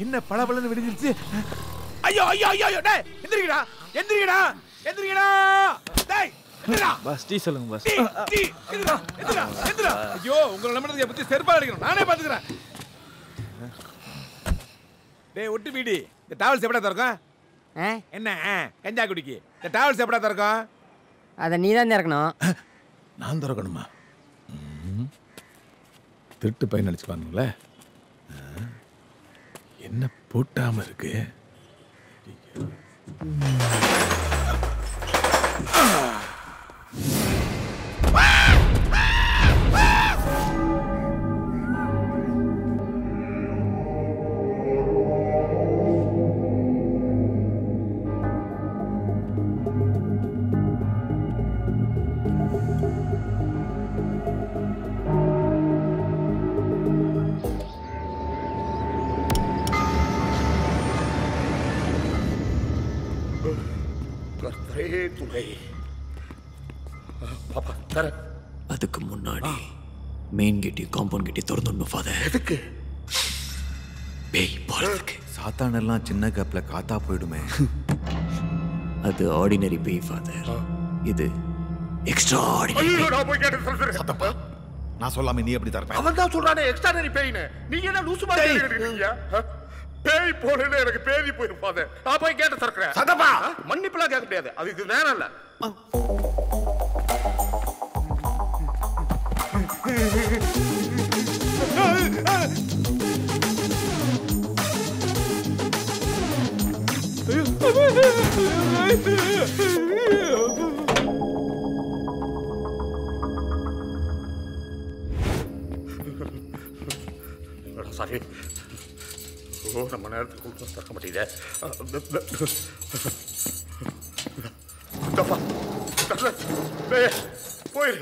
என்ன பளபளன்னு விடிஞ்சிருச்சு ஐயோ ஐயோ ஐயோ ஐயோ டேய் எந்திரிக்கடா எந்திரிக்கடா எந்திரிக்கடா டேய் எந்திரா பாஸ் டீ சொல்லுங்க பாஸ் டீ டீ எந்திரா எந்திரா எந்திரா ஐயோ உங்களை நம்பறதுக்கு பத்தி செருப்பா அடிக்கணும் நானே பாத்துக்கறேன் டேய் ஒட்டு வீடி இந்த டிராவல்ஸ் எப்படா திறக்கும் ஆ என்ன ஆ, கஞ்சா குடிக்கு இந்த டிராவல்ஸ் எப்படா திறக்கும் அதை நீ தான் திறக்கணும் நான் திறக்கணுமா ம். திருட்டு பையன் நினச்சிப்பானுங்களே என்ன பூட்டாம இருக்கு கர்த்தரே துணை பாப்பா தர அதுக்கு முன்னாடி மெயின் கேட்டையும் காம்பவுண்ட் கேட்டையும் திறந்துடணும் ஃபாதர் எதுக்கு பேய் போறதுக்கு சாத்தான் எல்லாம் சின்ன கேப்ல காத்தா போயிடுமே அது ஆர்டினரி பேய் ஃபாதர் இது எக்ஸ்ட்ரா ஆர்டினரி ஐயோ நான் போய் கேட்டு சொல்றேன் நான் சொல்லாம நீ எப்படி தரப்ப அவன் தான் சொல்றானே எக்ஸ்ட்ரானரி பேய்னு நீங்க என்ன லூசு மாதிரி இருக்கீங்க பேய் போலன்னு எனக்கு பேதி போயிருப்பாது நான் போய் கேட்டு திறக்கிறேன் சதப்பா! மன்னிப்புலாம் கேட்க முடியாது அது இது நேரம் இல்ல சாரி ஓ நம்ம நேரத்துக்கு கொடுத்து திறக்க மாட்டேங்குதே தப்பா போயிரு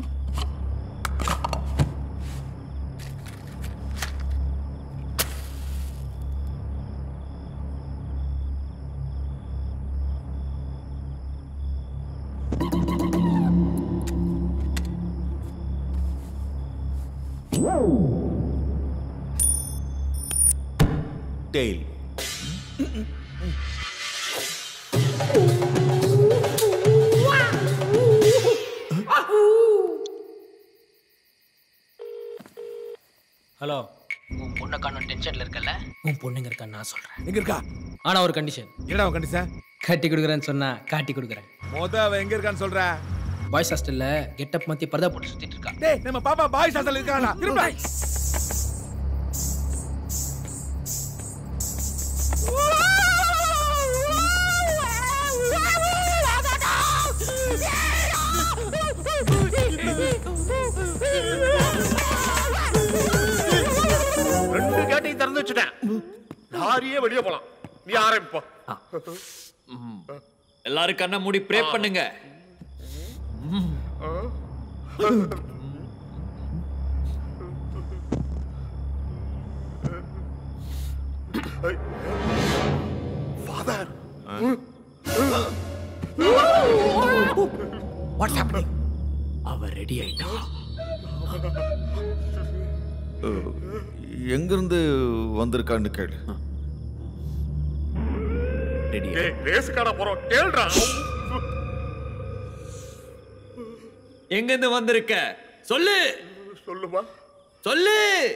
டெய்ல் ஹலோ உன் பொண்ணை காணும் டென்ஷன்ல இருக்கல உன் பொண்ணுங்க இருக்கான்னு நான் சொல்றேன் எங்க இருக்கா ஆனா ஒரு கண்டிஷன் என்னடா உன் கண்டிஷன் கட்டி கொடுக்குறேன்னு சொன்னா காட்டி கொடுக்குறேன் மொத அவ எங்க இருக்கான்னு சொல்ற பாய்ஸ் ஹாஸ்டல்ல கெட்டப் மாத்தி பரதா போட்டு சுத்திட்டு இருக்கா டேய் நம்ம பாப்பா பாய்ஸ் ஹாஸ்டல் இருக்கானா திரும்ப ரெண்டு கேட்டையும் திறந்து வச்சுட்டேன் லாரியே வெளியே போலாம் நீ ஆரம்பிப்பா எல்லாரும் கண்ணை மூடி ப்ரே பண்ணுங்க ஃபாதர் வாட்ஸ் ஹேப்பனிங் அவ ரெடி ஆயிட்டா எங்கிருந்து வந்திருக்கான்னு கேளு ரெடி டேய் ரேஸ் காண போறோம் கேள்றா எங்க இருந்து வந்திருக்க சொல்லு சொல்லுமா சொல்லு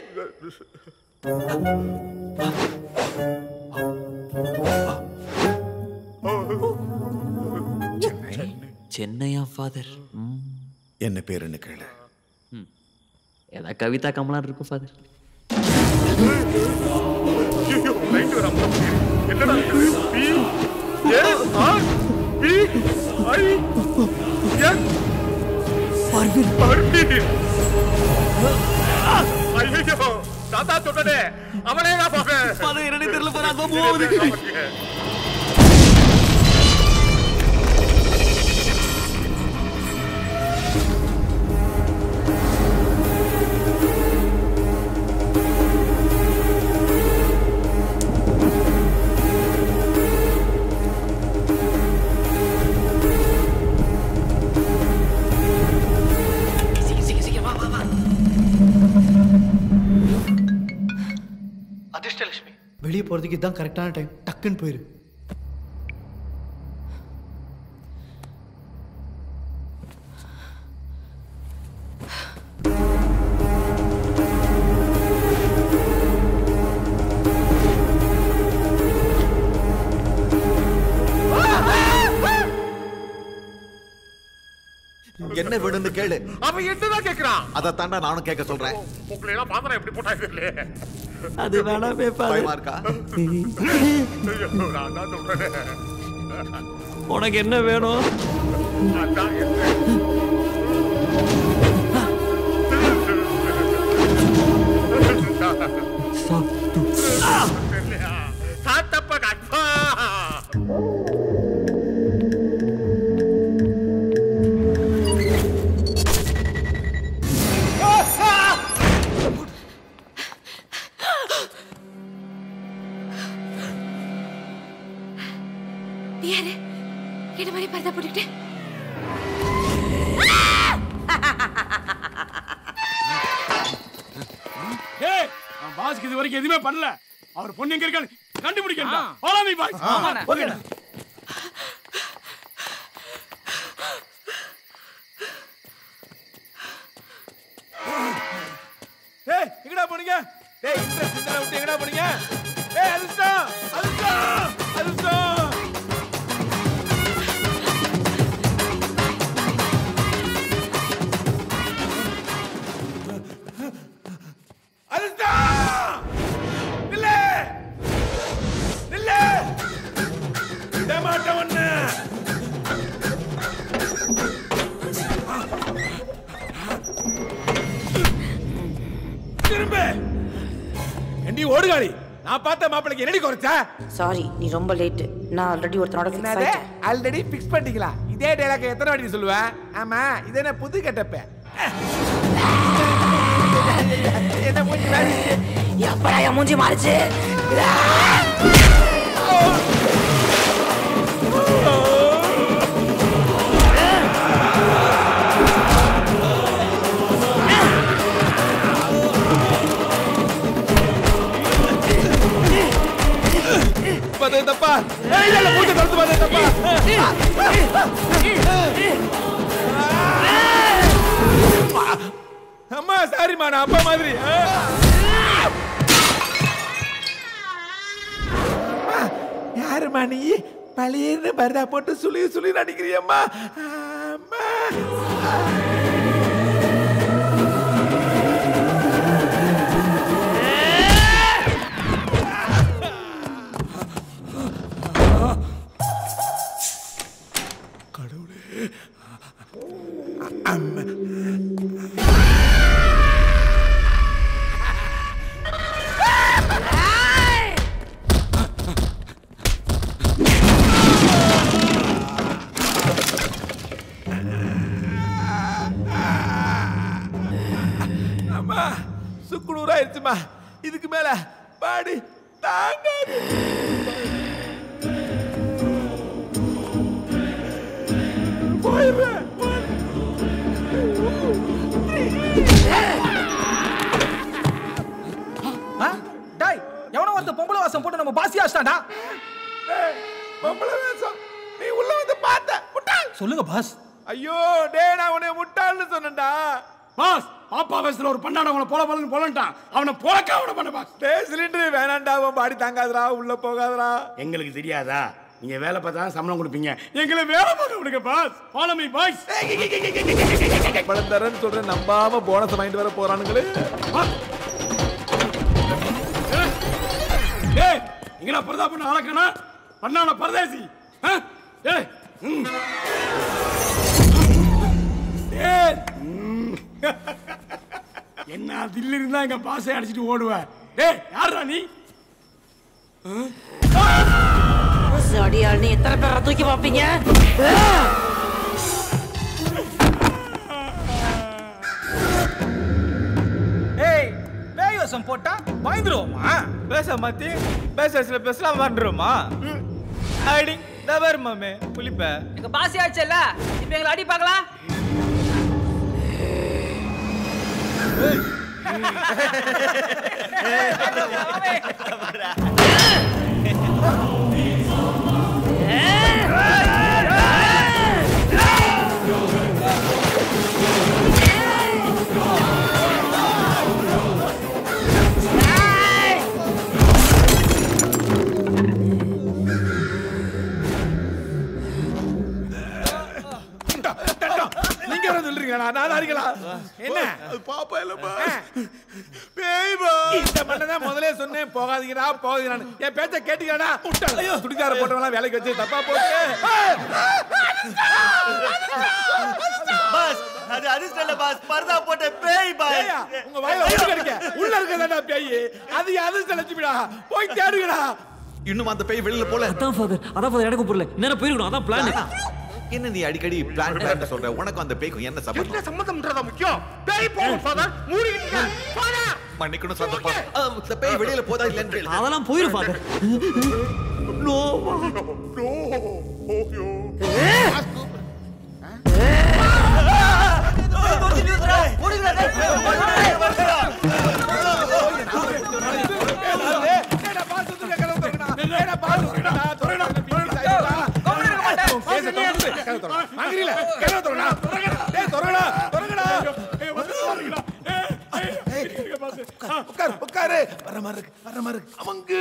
சென்னையா ஃபாதர் என்ன பேருன்னு கேளு ஏதா கவிதா கமலான் இருக்கும் ஃபாதர் ஐயோ லைட் வர என்னடா இது P A R B I N Parveen Parveen ஐயோ தாத்தா சொன்னனே அவனே தான் பாப்பேன் ஃபாதர் என்னன்னு தெரியல ஃபாதர் அதோ போகுது வெளியே போகிறதுக்கு இதுதான் கரெக்டான டைம் டக்குன்னு போயிரு என்ன வேணும்னு கேளு அவன் என்னதான் கேக்குறான் அதை தாண்டா நானும் கேட்க சொல்றேன் உங்களை எல்லாம் பார்த்தா எப்படி போட்டாங்க இல்லையே அது வேணாமே பயமா இருக்கா ஐயோ, நான் தான் சொல்றேன் உனக்கு என்ன வேணும் அதான் என்ன சாத்தப்ப கட்பா நீ யாரு என்ன மாதிரி பரதா போட்டுக்கிட்டு ஏய் அவன் பாஸ்க்கு இது வரைக்கும் எதுவுமே பண்ணல அவர் பொண்ணு எங்க இருக்கான்னு கண்டுபிடிக்கணும் ஃபாலோ மீ பாஸ் ஓகேடா ஏய் எங்கடா போனீங்க டேய் இன்ட்ரஸ்ட் இருந்தா விட்டு எங்கடா போனீங்க ஏய் அதிர்ஷ்டம் அதிர்ஷ்டம் அதிர்ஷ்டம் அதிர்ஷ்டம் நில்லு நில்லு விட மாட்டேன் ஒண்ணு திரும்ப எண்டி ஓடுகாளி நான் பார்த்த மாப்பிளைக்கு என்னடி குறைச்ச சாரி நீ ரொம்ப லேட்டு நான் ஆல்ரெடி ஒருத்தனோட ஃபிக்ஸ் என்னது ஆயிட்டேன் ஆல்ரெடி ஃபிக்ஸ் பண்ணிட்டீங்களா இதே டைலாக் எத்தனை வாட்டி சொல்லுவேன் ஆமா இது என்ன புது கெட்டப்ப என்ன மூஞ்சி வேலை எப்படா என் மூஞ்சி மாறுச்சு பார்த்தது தப்பா ஏய், இல்ல இல்ல மூஞ்சி தொடர்ந்து பார்த்தது தப்பா அம்மா சாரிம்மா நான் அப்பா மாதிரி ஆ. அம்மா, யாரும்மா நீ பழையன்னு பரதா போட்டு சுழி சுழி நடிக்கிறியம்மா அம்மா அம்மா சுக்குநூறாயிருச்சுமா இதுக்கு மேல பாடி தாங்காது போயிடுறேன் டாய் எவனோ ஒருத்த பொம்பளை வாசம் போட்டு நம்ம பாசி ஆச்சிட்டான்டா ஏய், பொம்பளை வேஷம் நீ உள்ள வந்து பார்த்த முட்டாள் சொல்லுங்க பாஸ் ஐயோ டேய் நான் உன்னை முட்டாள்னு சொன்னேன்டா பாஸ் பாப்பா வயசுல ஒரு பண்டாட அவனை போல போலன்னு போலன்ட்டான் அவனை போலக்க அவனை பண்ண பாஸ் டேய் சிலிண்டர் வேணாண்டா அவன் பாடி தாங்காதடா உள்ள போகாதடா எங்களுக்கு தெரியாதா நீங்க வேலை பார்த்தா தான் சம்பளம் கொடுப்பீங்க எங்களை வேலை பார்க்க விடுங்க பாஸ் ஃபாலோ மீ பாய்ஸ் பழம் தரேன்னு சொல்றேன் நம்பாம போனஸ் வாங்கிட்டு வர போறானுங்களே டேய் இங்கடா பரதா பண்ண ஆளக்கனா பண்ணான பரதேசி ஆ? டேய் ம். டேய் ம். என்ன தில்லு இருந்தா எங்க பாசை அடிச்சிட்டு ஓடுவேன் டேய் யாரா நீ அடியாள் நீ எத்தனை பேரை தூக்கி பார்ப்பீங்க ஏய் பேய் வேஷம் போட்டா பயந்துருவோமா பேச மாத்தி பேச சில பேசலாம் வந்துருமா அடி தவறு மாமே புளிப்ப எங்க பாசி ஆச்சுல்ல இப்ப எங்களை அடி பார்க்கலாம் நீங்க என்ன சொல்றீங்களா நான் அறிகளா என்ன பாப்பா இல்ல இந்த மண்ணை தான் முதலே சொன்னேன் போகாதீங்கடா போகாதீங்கடா என் பேச்ச கேட்டீங்கடா முட்டாள் துடிக்கார போட்டவங்களாம் வேலைக்கு வச்சு தப்பா போட்டு பாஸ் அது அதிர்ஷ்டம் இல்ல பாஸ் பர்தா போட்ட பேய் பாஸ் ஏய்யா, உங்க வாயில ஒண்ணு கிடைக்க உள்ள இருக்கதாடா பேய் அது அது லட்சுமிடா போய் தேடுங்கடா இன்னும் அந்த பேய் வெளியில போல அதான் ஃபாதர் அதான் ஃபாதர் எனக்கு புரியல நேரம் போயிருக்கணும் அதான் பிளான் என்ன நீ அடிக்கடி பிளான் பிளான் சொல்ற உனக்கும் அந்த பேய்க்கும் என்ன என்ன சம்பந்தம் சம்பந்தம்ன்றதா முக்கியம் பேய் போகும் ஃபாதர் மூடிக்கிட்டு ஃபாதர் மன்னிக்கணும் சந்தப்பா இந்த பேய் வெளியில போதா இல்லன்னு கேளு. அதெல்லாம் போயிரும் ஃபாதர் நோ ஓயோ ஏடா பாஸ் வந்து கதவு திறக்கடா ஏடா பாஸ் திறக்கடா திறக்கடா ப்ளீஸ் ஐயா கேஸ் திறந்து கதவு திறக்கடா வாங்குறீல கதவு திறக்கடா டேய் திறக்கடா திறக்கடா உட்கார் உட்காரு வர மாதிரி இருக்கு வர மாதிரி இருக்கு அமங்கு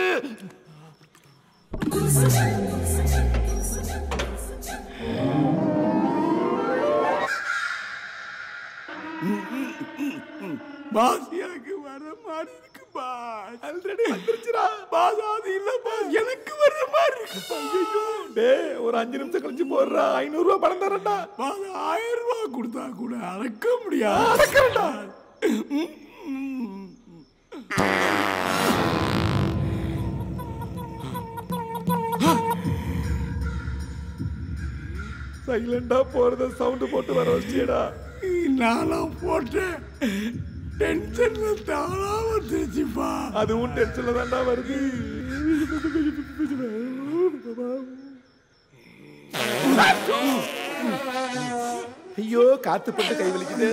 பாஸ் எனக்கு வர மாதிரி இருக்கு பாஸ் ஆல்ரெடி வந்துருச்சுடா பாஸ் அது இல்ல பாஸ் எனக்கு வர மாதிரி இருக்கு ஐயோ டேய் ஒரு அஞ்சு நிமிஷம் கழிச்சு போடுறா ஐநூறு ரூபாய் பணம் தரேன்டா பாஸ் ஆயிரம் ரூபாய் கொடுத்தா கூட அடக்க முடியாது அடக்கடா சைலண்டா போறத சவுண்ட் போட்டு வர வச்சியடா நானா போட்டேன் டென்ஷன்ல தானா வந்துருச்சுப்பா அதுவும் டென்ஷன்ல தான்டா வருது ஐயோ காத்து பட்டு கை வலிக்குது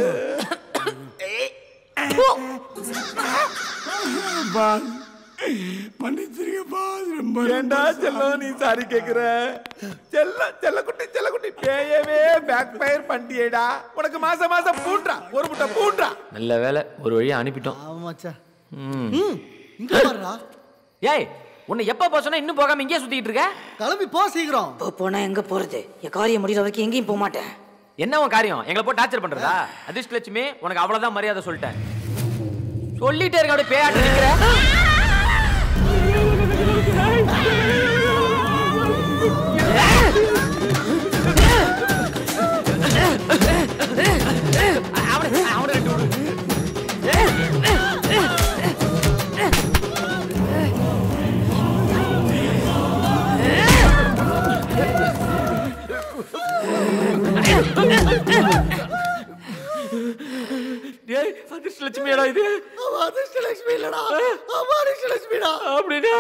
பாஸ் மன்னிச்சிருங்க பாஸ் ரொம்ப ஏண்டா செல்லம் நீ சாரி கேக்குற செல்ல செல்லக்குட்டி செல்லக்குட்டி பேயவே பேக் ஃபயர் பண்ணியேடா உனக்கு மாசம் மாசம் பூட்றா ஒரு முட்டை பூட்றா நல்ல வேலை ஒரு வழியா அனுப்பிட்டோம் ஆமாச்சா ம். ம் இங்க பாருடா ஏய் உன்னை எப்ப போக சொன்னா இன்னும் போகாம இங்கேயே சுத்திட்டு இருக்க கிளம்பி போ சீக்கிரம் இப்போ போனா எங்க போறது என் காரியம் முடிகிற வரைக்கும் எங்கேயும் போக மாட்டேன் என்ன உன் காரியம் எங்களை போட்டு டார்ச்சர் பண்றதா அதிர்ஷ்ட லட்சுமி உனக்கு அவ்வளவுதான் மரியாதை சொல்லிட்டேன் சொல்லிட்டே இருக்க அப்படியே பேயாட்ட நிக்கிற அவனை அவனை ரெண்டு விடு டேய் அதிர்ஷ்ட லட்சுமியாடா இது அதிர்ஷ்டலட்சுமி இல்லடா அவன் அதிர்ஷ்டலட்சுமிடா அப்படின்னா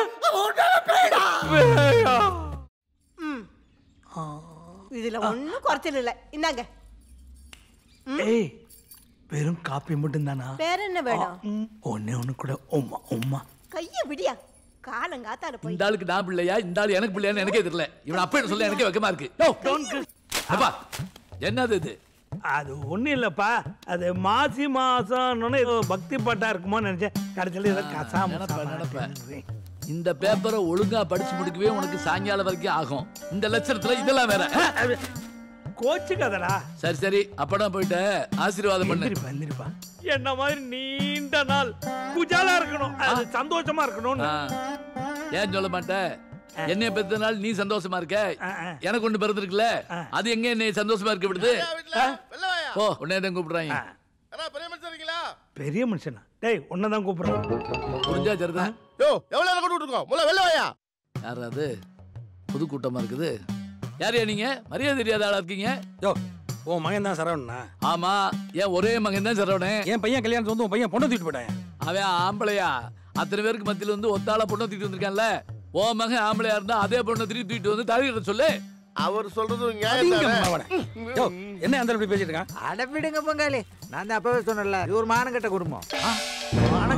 இதுல ஒண்ணும் குறைச்சல் இல்ல இந்தாங்க ஏய் வெறும் காப்பி மட்டும் தானா வேற என்ன வேணும் ஒன்னே ஒண்ணு கூட உம்மா உம்மா கைய விடியா காலங்காத்தால போய் இந்த ஆளுக்கு நான் பிள்ளையா இந்த ஆளு எனக்கு பிள்ளையான்னு எனக்கே தெரியல இவன் அப்ப சொல்ல எனக்கே வெக்கமா இருக்கு யோ, அப்பா என்னது இது அது ஒண்ணும் இல்லப்பா அது மாசி மாசம் ஏதோ பக்தி பாட்டா இருக்குமோன்னு நினைச்சேன் கடைசியில் ஏதோ கசாம நினைப்பேன் நினைப்பேன் இந்த பேப்பரை ஒழுங்கா படிச்சு முடிக்கவே உனக்கு சாயங்காலம் வரைக்கும் ஆகும் இந்த லட்சணத்துல இதெல்லாம் வேற கோச்சு கதடா சரி சரி அப்பனா போயிட்டு ஆசீர்வாதம் பண்ணு எந்திரிப்பா எந்திரிப்பா என்ன மாதிரி நீண்ட நாள் குஜாலா இருக்கணும் அது சந்தோஷமா இருக்கணும்னு ஆ. ஏன் சொல்ல மாட்டேன் என்னைய பெத்த நாள் நீ சந்தோஷமா இருக்க எனக்கு ஒண்ணு பிறந்திருக்குல்ல அது எங்க என்னை சந்தோஷமா இருக்க விடுது ஓ உடனே தான் கூப்பிடுறாங்க பெரிய மனுஷன் பெரிய மனுஷனா டேய் உன்னதான் கூப்பிடுறேன் புரிஞ்சா சரிதான் யோ எவ்வளவு நேரம் கொண்டு இருக்கோம் முதல்ல வெளில வாயா யார் அது புது கூட்டமா இருக்குது யாரையா நீங்க மரியாதை தெரியாத ஆளா இருக்கீங்க யோ உன் மகன் தான் சரவணா ஆமா ஏன் ஒரே மகன் தான் சரவணன் என் பையன் கல்யாணம் வந்து உன் பையன் பொண்ணை தூக்கிட்டு போயிட்டான் அவன் ஆம்பளையா அத்தனை பேருக்கு மத்தியில வந்து ஒத்தாள பொண்ணை தூக்கிட்டு வந்திருக்கான்ல ஓ மகன் ஆம்பளையா இருந்தா அதே பொண்ணை திருப்பி தூக்கிட்டு வந்து தழுவிட சொல்லு அவர் சொல்றது யோ என்ன அந்த இப்படி பேசிட்டு இருக்கான் அட விடுங்க பங்காளி நான் தான் அப்பவே சொன்னேன்ல இது ஒரு மானங்கட்ட குடும்பம் மானங்கட்ட மானங்கட்ட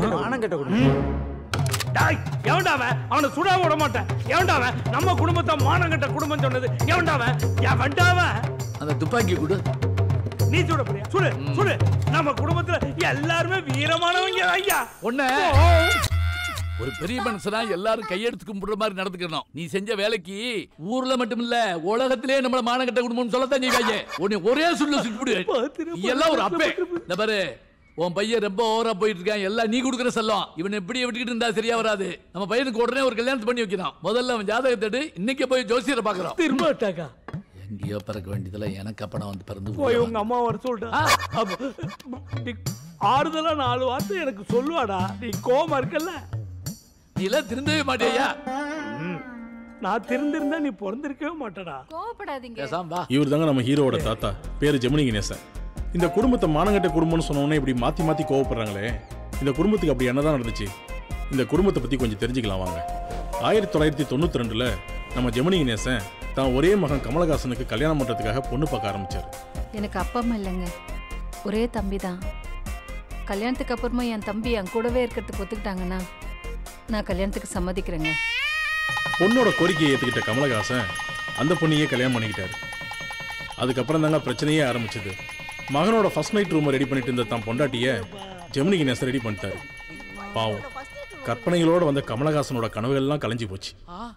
மானங்கெட்ட குடும்பம் டாய் எவன்டா அவன் அவனை சுடா விட மாட்டேன் எவன்டா அவன் நம்ம குடும்பத்தை மானங்கெட்ட குடும்பம் சொன்னது எவன்டா அவன் எவன்டா அவன் அந்த துப்பாக்கி கொடு நீ சுட போறியா சுடு சுடு நம்ம குடும்பத்துல எல்லாருமே வீரமானவங்க ஐயா ஒண்ணு ஒரு பெரிய மனுஷனா எல்லாரும் கையெடுத்து கும்பிடுற மாதிரி நடந்துக்கணும் நீ செஞ்ச வேலைக்கு ஊர்ல மட்டும் இல்ல உலகத்திலே நம்மள மானகட்ட குடும்பம் சொல்லத்தான் செய்வாங்க உன்னை ஒரே சுள்ள சுட்டுவிடு நீ எல்லாம் ஒரு அப்பே இந்த பாரு உன் பையன் ரொம்ப ஓவரா போயிட்டு இருக்கான் எல்லாம் நீ கொடுக்குற செல்லம் இவனை இப்படியே விட்டுக்கிட்டு இருந்தா சரியா வராது நம்ம பையனுக்கு உடனே ஒரு கல்யாணத்தை பண்ணி வைக்கணும் முதல்ல அவன் ஜாதகத்தை எடு இன்னைக்கே போய் ஜோசியரை பாக்குறோம் திரும்ப அட்டாக்கா எங்கேயோ பிறக்க வேண்டியதுல எனக்கு அப்படம் வந்து பிறந்து போய் உங்க அம்மா வர சொல்லிட்டா ஆறுதலா நாலு வார்த்தை எனக்கு சொல்லுவாடா நீ கோமா இருக்கல்ல நீ எல்லாம் திருந்தவே மாட்டேயா நான் திருந்திருந்தா நீ பிறந்திருக்கவே மாட்டடா கோவப்படாதீங்க இவர் தாங்க நம்ம ஹீரோவோட தாத்தா பேரு ஜெமினி கணேசன் இந்த குடும்பத்தை மானங்கட்ட குடும்பம்னு சொன்னோன்னே இப்படி மாத்தி மாத்தி கோவப்படுறாங்களே இந்த குடும்பத்துக்கு அப்படி என்னதான் நடந்துச்சு இந்த குடும்பத்தை பத்தி கொஞ்சம் தெரிஞ்சுக்கலாம் வாங்க ஆயிரத்தி தொள்ளாயிரத்தி தொண்ணூத்தி ரெண்டுல நம்ம ஜெமினி கணேசன் தான் ஒரே மகன் கமலஹாசனுக்கு கல்யாணம் பண்றதுக்காக பொண்ணு பார்க்க ஆரம்பிச்சார் எனக்கு அப்பா அம்மா இல்லைங்க ஒரே தம்பி தான் கல்யாணத்துக்கு அப்புறமா என் தம்பி என் கூடவே இருக்கிறதுக்கு ஒத்துக்கிட்டாங்கன்னா நான் கல்யாணத்துக்கு சம்மதிக்கிறேங்க பொண்ணோட கோரிக்கையை ஏத்துக்கிட்ட கமலஹாசன் அந்த பொண்ணையே கல்யாணம் பண்ணிக்கிட்டாரு அதுக்கப்புறம் தாங்க பிரச்சனையே ஆரம்பிச்சது மகனோட ஃபர்ஸ்ட் நைட் ரூமை ரெடி பண்ணிட்டு இருந்த தான் பொண்டாட்டிய ஜெமினி கணேசன் ரெடி பண்ணிட்டாரு பாவம் கற்பனைகளோட வந்த கமலஹாசனோட கனவுகள்லாம் கலைஞ்சு போச்சு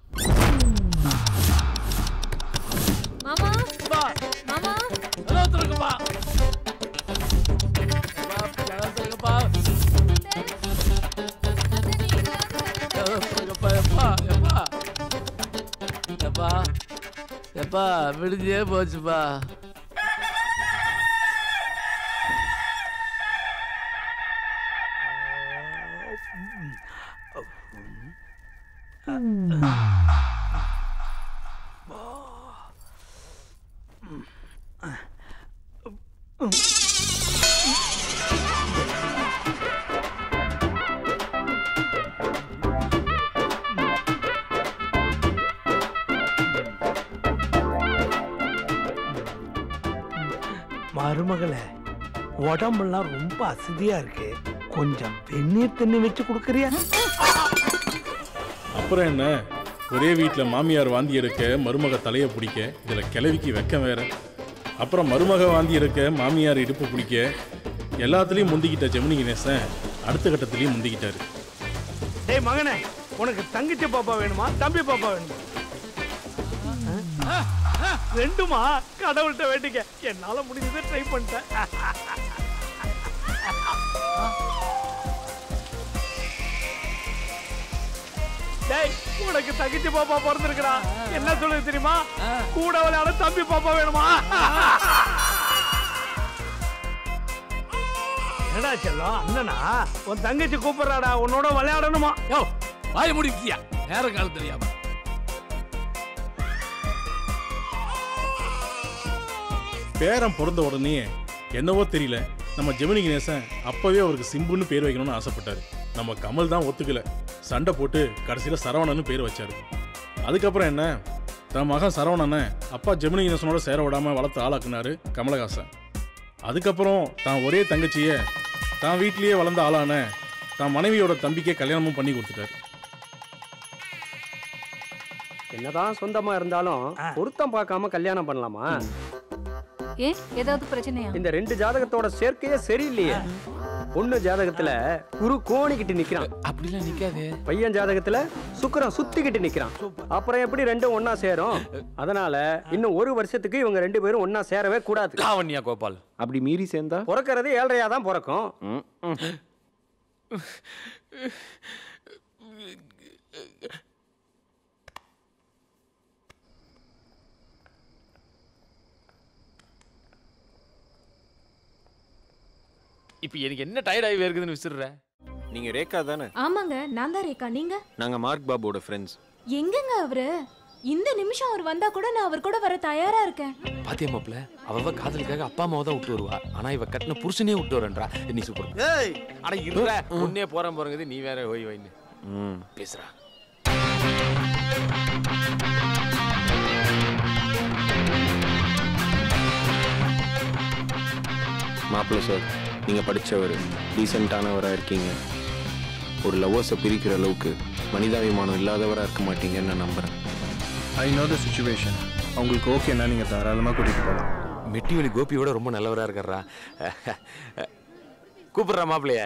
மாமா மாமா திறங்கப்பா திறங்கப்பா எப்பா எப்பா எப்பா எப்பா எப்பா விடுஞ்சே போச்சுப்பா மருமகளே உடம்பெல்லாம் ரொம்ப அசதியா இருக்கு கொஞ்சம் வெந்நீர் தண்ணி வச்சு கொடுக்குறியா அப்புறம் என்ன ஒரே வீட்டில் மாமியார் வாந்தி எடுக்க மருமக தலையை பிடிக்க இதில் கிளவிக்கு வெக்கம் வேற அப்புறம் மருமக வாந்தி எடுக்க மாமியார் இடுப்பு பிடிக்க எல்லாத்துலேயும் முந்திக்கிட்ட ஜெமினி கணேசன் அடுத்த கட்டத்துலேயும் முந்திக்கிட்டாரு டேய் மகனே உனக்கு தங்கச்சி பாப்பா வேணுமா தம்பி பாப்பா வேணுமா ரெண்டுமா கடவுள்கிட்ட வேண்டிக்க என்னால முடிஞ்சதை ட்ரை பண்ணிட்டேன் டேய் உனக்கு தங்கச்சி பாப்பா பிறந்திருக்கிறா என்ன சொல்லுது தெரியுமா கூட விளையாட தம்பி பாப்பா வேணுமா என்னடா செல்லம் அண்ணனா உன் தங்கச்சி கூப்பிடுறாடா உன்னோட விளையாடணுமா யோ வாய முடிச்சியா நேரம் காலம் தெரியாம பேரன் பிறந்த உடனே என்னவோ தெரியல நம்ம ஜெமினி கணேசன் அப்பவே அவருக்கு சிம்புன்னு பேர் வைக்கணும்னு ஆசைப்பட்டாரு நம்ம கமல் தான் ஒத்துக்கல சண்டை போட்டு கடைசியில் சரவணன்னு பேர் வச்சாரு அதுக்கப்புறம் என்ன தன் மகன் சரவணனை அப்பா ஜெமினி கணேசனோட சேர விடாம வளர்த்து ஆளாக்குனாரு கமலஹாசன் அதுக்கப்புறம் தான் ஒரே தங்கச்சிய தான் வீட்லயே வளர்ந்த ஆளான தான் மனைவியோட தம்பிக்கே கல்யாணமும் பண்ணி கொடுத்துட்டாரு என்னதான் சொந்தமா இருந்தாலும் பொருத்தம் பார்க்காம கல்யாணம் பண்ணலாமா ஏன் ஏதாவது பிரச்சனையா இந்த ரெண்டு ஜாதகத்தோட சேர்க்கையே சரியில்லையே பொண்ணு ஜாதகத்துல குரு கோணிக்கிட்டு நிக்கிறான் அப்படிலாம் நிக்காது பையன் ஜாதகத்துல சுக்கிரன் சுத்திக்கிட்டு நிக்கிறான் அப்புறம் எப்படி ரெண்டும் ஒண்ணா சேரும் அதனால இன்னும் ஒரு வருஷத்துக்கு இவங்க ரெண்டு பேரும் ஒண்ணா சேரவே கூடாது லாவண்யா கோபால் அப்படி மீறி சேர்ந்தா பிறக்கிறது ஏழ்றையா தான் பிறக்கும் இப்போ எனக்கு என்ன டயர்ட் ஆகி இருக்குதுன்னு விசிறுற நீங்க ரேகா தானே ஆமாங்க நான் தான் ரேகா நீங்க நாங்க மார்க் பாபுவோட ஃப்ரெண்ட்ஸ் எங்கங்க அவரு இந்த நிமிஷம் அவர் வந்தா கூட நான் அவர் கூட வர தயாரா இருக்கேன் பாத்தியா மாப்ள அவ காதலுக்காக அப்பா அம்மாவை தான் விட்டு வருவா ஆனா இவ கட்டின புருஷனே விட்டு வரன்றா நீ சூப்பர் ஏய் அட இருற உன்னே போறேன் போறங்குது நீ வேற ஓய் வைன்னு ம் பேசுறா மாப்பிள்ள சார் நீங்க படிச்சவர் டீசென்ட்டானவரா இருக்கீங்க ஒரு லவ்வர்ஸை பிரிக்கிற அளவுக்கு மனிதாபிமானம் இல்லாதவராக இருக்க மாட்டீங்கன்னு நான் நம்புகிறேன் ஐ நோ த சுச்சுவேஷன் உங்களுக்கு ஓகேன்னா நீங்கள் தாராளமாக கூட்டிகிட்டு போகலாம் மெட்டிவெளி கோபியோட ரொம்ப நல்லவரா இருக்காரா கூப்பிடுறா மாப்பிளைய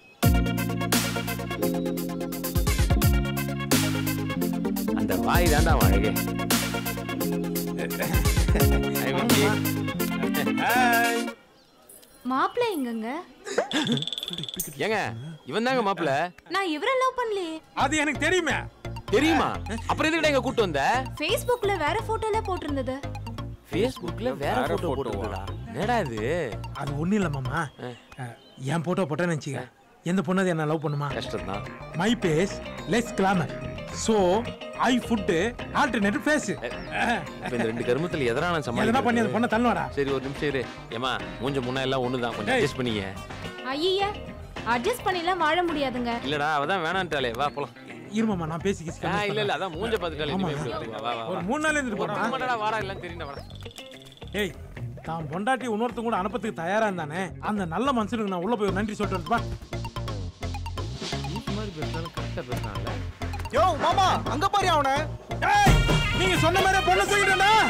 அந்த வாய் தாண்டா அழகே Hi, மச்சி. மாப்பிள்ளை எங்கங்க ஏங்க இவன் தாங்க மாப்பிள்ள நான் இவரை லவ் பண்ணலையே அது எனக்கு தெரியுமே தெரியுமா அப்புறம் எதுக்கிட்ட எங்க கூட்டு வந்த ஃபேஸ்புக்ல வேற போட்டோல போட்டிருந்தது ஃபேஸ்புக்ல வேற போட்டோ போட்டுருக்கா என்னடா இது அது ஒண்ணும் இல்ல மாமா அஹ், என் போட்டோ போட்டேன்னு வச்சுக்க எந்த பொண்ணு என்ன லவ் பண்ணுமா கஷ்டம் தான் my base less glamour so I put alternate face இப்ப இந்த ரெண்டு கருமத்துல எதனா நான் எதனா பண்ணி அந்த சமாளிக்கிறது? பொண்ணை தள்ளுவாடா சரி ஒரு நிமிஷம் இரு ஏமா மூஞ்ச முன்னா எல்லாம் ஒண்ணுதான் கொஞ்சம் அட்ஜஸ்ட் பண்ணிக்க ஐய அட்ஜஸ்ட் பண்ணிலாம் வாழ முடியாதுங்க இல்லடா அவ தான் வேணான்ட்டாளே வா போலாம் இருமாமா நான் பேசி கிசி ஆ, இல்ல இல்ல அதான் மூஞ்ச பாத்துட்டாலே ஆமா. இனிமே எப்படி வா, வா வா ஒரு மூணு நாள் இருந்துட்டு போறான் போறா வாடா எல்லாம் தெரியும்டா வாடா ஏய் தான் பொண்டாட்டி இன்னொருத்தங்க கூட அனுப்பத்துக்கு தயாரா இருந்தானே அந்த நல்ல மனுஷனுக்கு நான் உள்ள போய் ஒரு நன்றி சொல்லிட்டு வரட்டுமா? மாதிரி பேசினாலும் கரெக்டா பேசுறான்ல யோ மாமா அங்க பாரு அவனை ஏய் நீங்க சொன்ன மாதிரி பொண்ணு சொல்லிட்டா